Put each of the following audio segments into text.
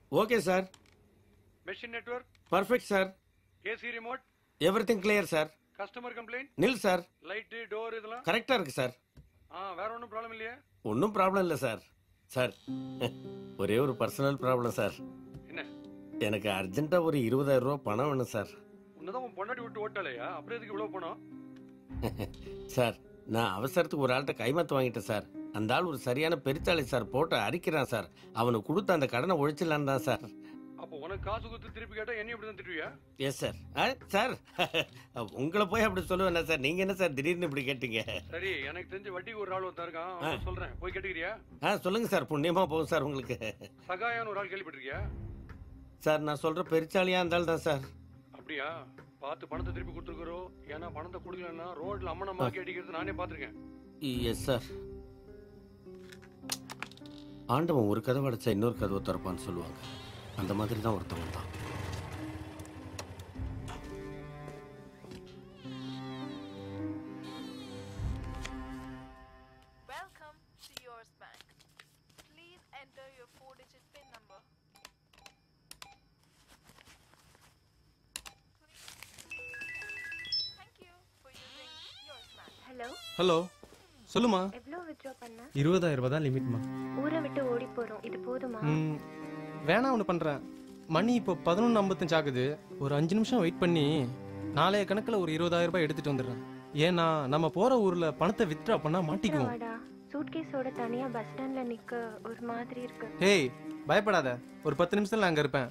Okay sir machine network perfect sir AC remote every thing clear sir customer complaint nil sir light door இதெல்லாம் கரெக்டாக இருக்கு sir ஆ வேற ஒன்றும் problem இல்லையா ஒன்றும் ப்ராப்ளம் இல்லை சார் சார் ஒரே ஒரு பர்சனல் ப்ராப்ளம் சார் என்ன எனக்கு அர்ஜென்ட்டாக ஒரு இருபதாயிரம் ரூபா பணம் வேணும் சார் உன்னதான் உன் பொண்டாட்டி விட்டு ஓட்டாலையா அப்புறம் எதுக்கு இவ்வளவு பணம் சார் நான் அவசரத்துக்கு ஒரு ஆள்கிட்ட கைமாத்து வாங்கிட்டேன் சார் அந்த ஆள் ஒரு சரியான பெருத்தாளி சார் போட்டு அரிக்கிறான் சார் அவனுக்கு கொடுத்த அந்த கடனை ஒழிச்சிடலான்னு தான் சார் அப்போ உனக்கு காசு கொடுத்து திருப்பி கேட்டா என்ன இப்படி தான் திட்டுவியா எஸ் சார் ஆ சார் உங்களை போய் அப்படி சொல்லுவேண்ணா சார் நீங்கள் என்ன சார் திடீர்னு இப்படி கேட்டீங்க சரி எனக்கு தெரிஞ்ச வட்டிக்கு ஒரு ஆள் ஒருத்தன் இருக்கான் அவன்கிட்ட சொல்றேன் போய் கேட்டுக்கிறியா ஆ சொல்லுங்கள் சார் புண்ணியமாக போகும் சார் உங்களுக்கு சகாயான்னு ஒரு ஆள் கேள்விப்பட்டிருக்கியா சார் நான் சொல்கிற பெருச்சாலியாக இருந்தாலும் தான் சார் அப்படியா பார்த்து பணத்தை திருப்பி கொடுத்துருக்குறோம் ஏன்னா பணத்தை கொடுக்கலன்னா ரோட்ல அம்மனமாக்கி அடிக்கிறது நானே பார்த்திருக்கேன் எஸ் சார் ஆண்டவன் ஒரு கதவை அடைச்சா இன்னொரு கதவை திறப்பான்னு சொல்லுவாங்க அந்த மாதிரி தான் ஒருத்தவன் தான் Welcome to yours bank. Please enter your four-digit PIN number. Thank you for using yours bank. Hello hello சொல்லுமா எவ்வளோ வித்ட்ரா பண்ண இருபதாயிரம் ரூபாய் தான் லிமிட்மா ஊரை விட்டு ஓடி போறோம் இது போதுமா ம் வேணா ஒன்று பண்ணுறேன் மணி இப்போ பதினொன்று ஐம்பத்தஞ்சு ஆகுது ஒரு அஞ்சு நிமிஷம் வெயிட் பண்ணி நாளைய கணக்கில் ஒரு இருபதாயிரம் ரூபாய் எடுத்துட்டு வந்துடுறேன் ஏன்னா நம்ம போகிற ஊரில் பணத்தை வித்ட்ரா பண்ணால் மாட்டிக்குவோம் வாடா சூட்கேஸோட தனியா பஸ் ஸ்டாண்ட்ல நிக்க ஒரு மாதிரி இருக்கு ஹேய் பயப்படாத ஒரு பத்து நிமிஷத்துல அங்கே இருப்பேன்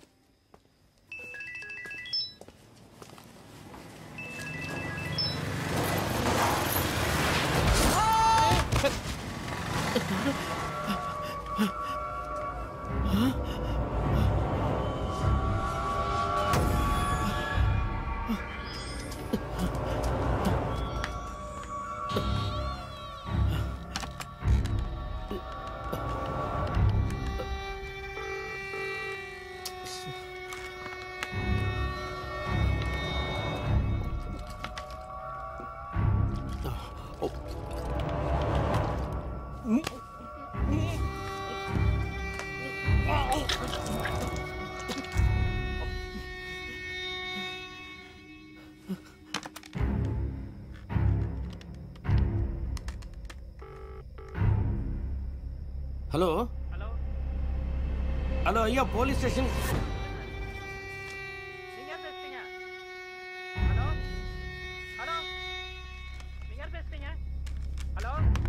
ஹலோ ஹலோ ஐயா போலீஸ் ஸ்டேஷன் நீங்க யார் பேசுறீங்க ஹலோ ஹலோ நீங்க யார் பேசுறீங்க ஹலோ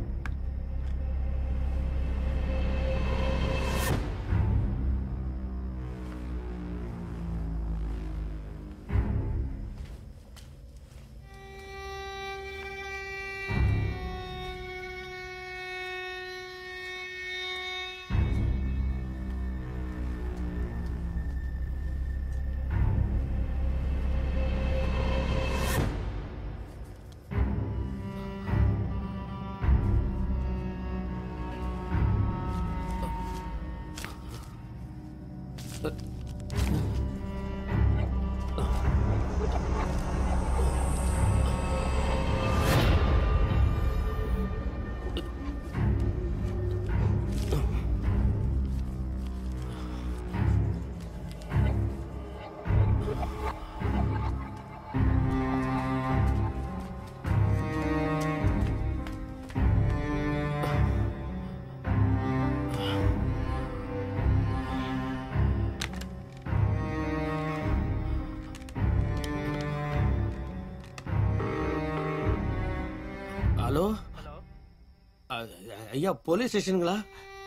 ஹலோ ஹலோ அ- ஐயா போலீஸ் ஸ்டேஷனுங்களா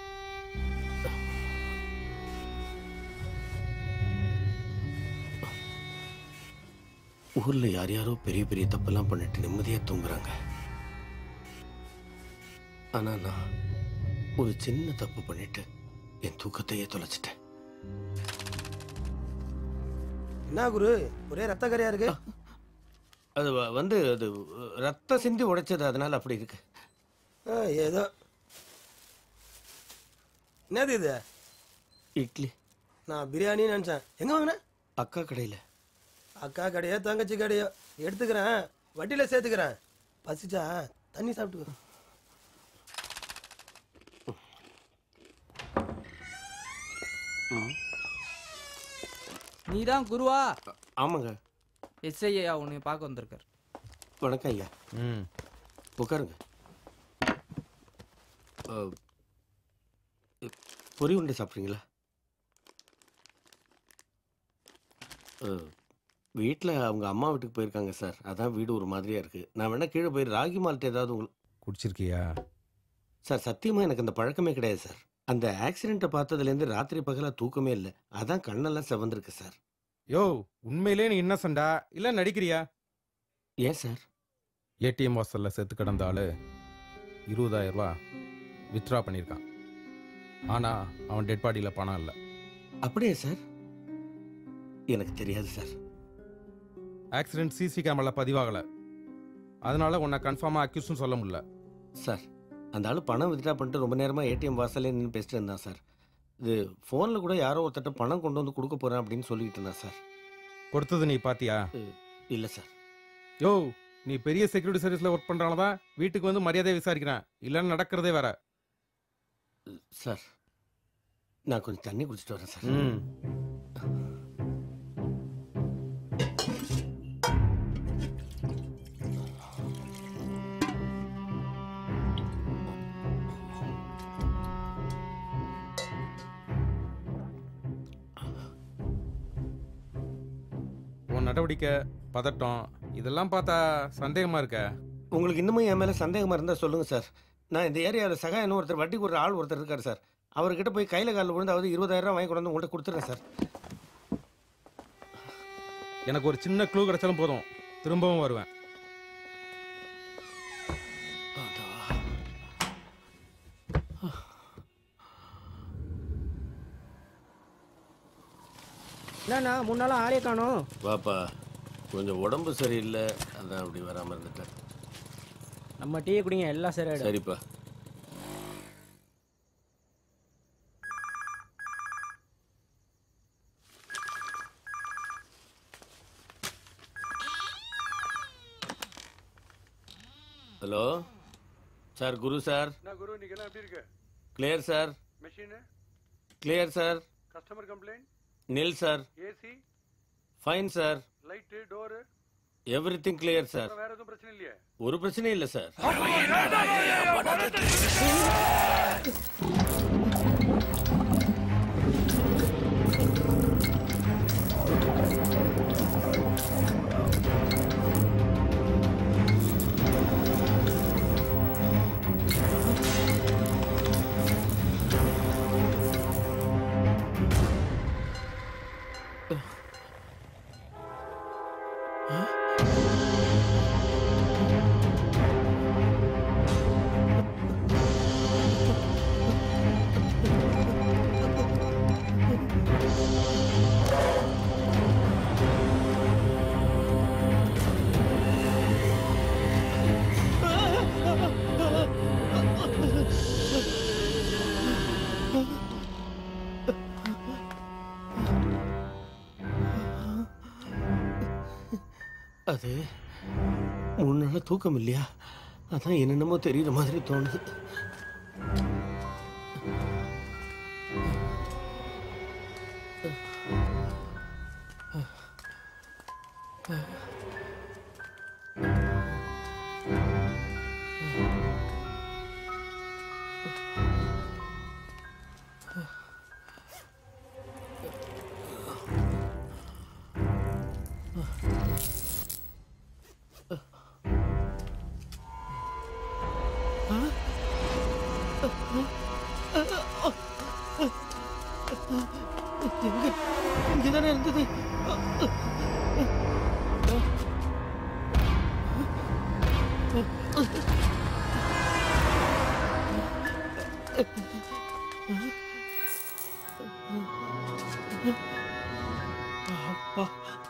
ஊர்ல யார் யாரோ பெரிய பெரிய தப்பெல்லாம் பண்ணிட்டு நிம்மதியா தூங்குறாங்க ஆனா நான் ஒரு சின்ன தப்பு பண்ணிட்டு என் தூக்கத்தையே தொலைச்சிட்டேன் என்ன குரு ஒரே ரத்த கரையா இருக்கு அது வ- வந்து அது ரத்த சிந்தி உடைச்சது அதனால அப்படி இருக்கு ஆ, ஏதோ என்னது இது இட்லி நான் பிரியாணின்னு நினச்சேன் எங்கே வாங்கினேன் அக்கா கடையில அக்கா கடையோ தங்கச்சி கடையோ எடுத்துக்கிறேன் வட்டியில் சேர்த்துக்கிறேன் பசிச்சா தண்ணி சாப்பிட்டுக்கோ நீ தான் குருவா ஆமாங்க எஸ்ஐ ஐயா உன்னை பார்க்க வந்திருக்கார் வணக்கம் ஐயா ம் உட்காருங்க அஹ், பொரி உருண்டை சாப்பிட்றீங்களா வீட்டில் அவங்க அம்மா வீட்டுக்கு போயிருக்காங்க சார் அதான் வீடு ஒரு மாதிரியா இருக்கு நான் வேணா கீழே போய் ராகி மால்ட் ஏதாவது உங்களுக்கு குடிச்சிருக்கியா சார் சத்தியமாக எனக்கு அந்த பழக்கமே கிடையாது சார் அந்த ஆக்சிடெண்ட்டை பார்த்ததுலேருந்து ராத்திரி பகலாக தூக்கமே இல்லை அதான் கண்ணெல்லாம் செவந்திருக்கு சார் யோ உண்மையிலே நீ இன்னசென்டா இல்ல நடிக்கிறியா ஏன் சார் ஏடிஎம் வாசல்ல செத்து கிடந்த ஆளு இருபதாயிரம் ரூபாய் வித்ட்ரா பண்ணியிருக்கான் ஆனா அவன் டெட் பாடியில் பணம் இல்லை அப்படியே சார் எனக்கு தெரியாது சார் ஆக்சிடென்ட் சிசி கேமரால பதிவாகல அதனால உன்னை கன்ஃபார்மாக அக்யூஸ்னு சொல்ல முடியல சார் அந்த ஆள் பணம் வித்ட்ரா பண்ணிட்டு ரொம்ப நேரமாக ஏடிஎம் வாசல்லே நின்று பேசிட்டு இருந்தான் சார் இது ஃபோனில் கூட யாரோ ஒருத்தட்ட பணம் கொண்டு வந்து கொடுக்க போகிறேன் அப்படின்னு சொல்லிட்டு இருந்தான் சார் கொடுத்தது நீ பாத்தியா இல்லை சார் யோ நீ பெரிய செக்யூரிட்டி சர்வீஸ்ல ஒர்க் பண்றனால தான் வீட்டுக்கு வந்து மரியாதை விசாரிக்கிறேன் இல்லைன்னு நடக்கிறதே வேற சார் நான் கொஞ்சம் தண்ணி குடிச்சிட்டு வரேன் சார் ம் உன் நடவடிக்கை பதட்டம் இதெல்லாம் பார்த்தா சந்தேகமா இருக்க உங்களுக்கு இன்னமும் என் மேலே சந்தேகமாக இருந்தால் சொல்லுங்கள் சார் நான் இந்த ஏரியாவில் சகாயன்னு ஒருத்தர் வட்டிக்கு ஒரு ஆள் ஒருத்தர் இருக்கார் சார் அவர்கிட்ட போய் கையில் காலில் விழுந்தாவது இருபதாயிரம் வாங்கி கொண்டு வந்து உங்கள்கிட்ட கொடுத்துட்றேன் சார் எனக்கு ஒரு சின்ன க்ளூ கிடைச்சாலும் போதும் திரும்பவும் வருவேன் என்னண்ணா முன்னாலாம் ஆளே காணோம் வாப்பா கொஞ்சம் உடம்பு சரியில்லை அதான் அப்படி வராமல் இருந்துட்டேன் நம்ம டீ குடிங்க எல்லாம் சரியாயிடும் சரிப்பா ஹலோ சார் குரு சார் என்ன குரு இன்னைக்கு என்ன எப்படி இருக்கு clear sir machine clear sir customer complaint nil sir AC fine sir light door every thing clear sir வேற எதுவும் பிரச்சனை இல்லையே ஒரு பிரச்சனையும் இல்லை சார் அது மூணு நாள் தூக்கம் இல்லையா அதான் என்னென்னமோ தெரியுற மாதிரி தோணுது எங்க இங்கதானே இருந்தது அப்பா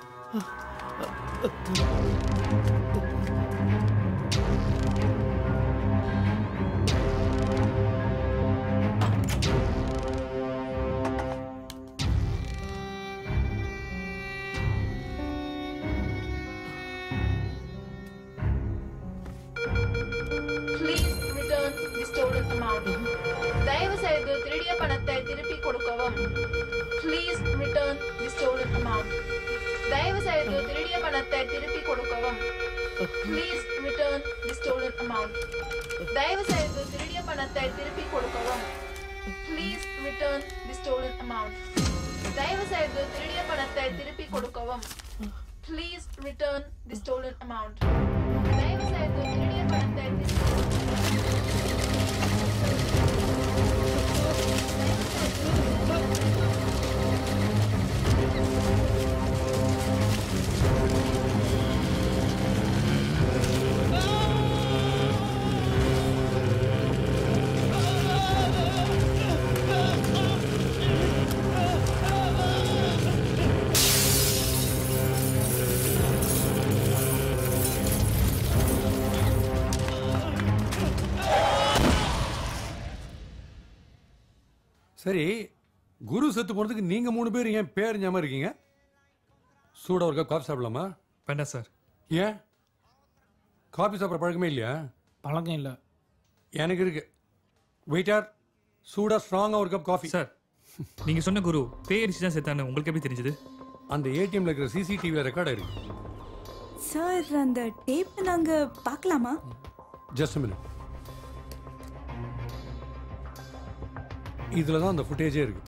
Please return the stolen amount. தயவு செய்து திருடிய பணத்தை திருப்பி கொடுக்கவும் Please return the stolen amount. amount. தயவு செய்து திருடிய பணத்தை திருப்பி கொடுக்கவும். Please return the stolen amount. தயவு செய்து திருடிய பணத்தை திருப்பி கொடுக்கவும். Please return the stolen amount. தயவு செய்து திருடிய பணத்தை திருப்பி கொடுக்கவும். Please return the stolen amount. தயவு செய்து திருடிய பணத்தை திருப்பி சரி குரு செத்து போனதுக்கு நீங்க மூணு பேர் ஏன் பேர் ஞாபகம் இருக்கீங்க சூடா ஒரு கப் காஃபி சாப்பிடலாமா வேண்டாம் சார் ஏன் காஃபி சாப்பிட்ற பழக்கமே இல்லையா பழக்கம் இல்லை எனக்கு இருக்கு வெயிட்டர் சூடா ஸ்ட்ராங்கா ஒரு கப் காஃபி சார் நீங்க சொன்ன குரு பேய் அடிச்சு தான் செத்தான்னு உங்களுக்கு எப்படி தெரிஞ்சது அந்த ஏடிஎம்ல இருக்கிற சிசிடிவில ரெக்கார்ட் இருக்கு சார் அந்த டேப் நாங்க பார்க்கலாமா ஜஸ்ட் மினிட் இதுல தான் அந்த ஃபுட்டேஜே இருக்கு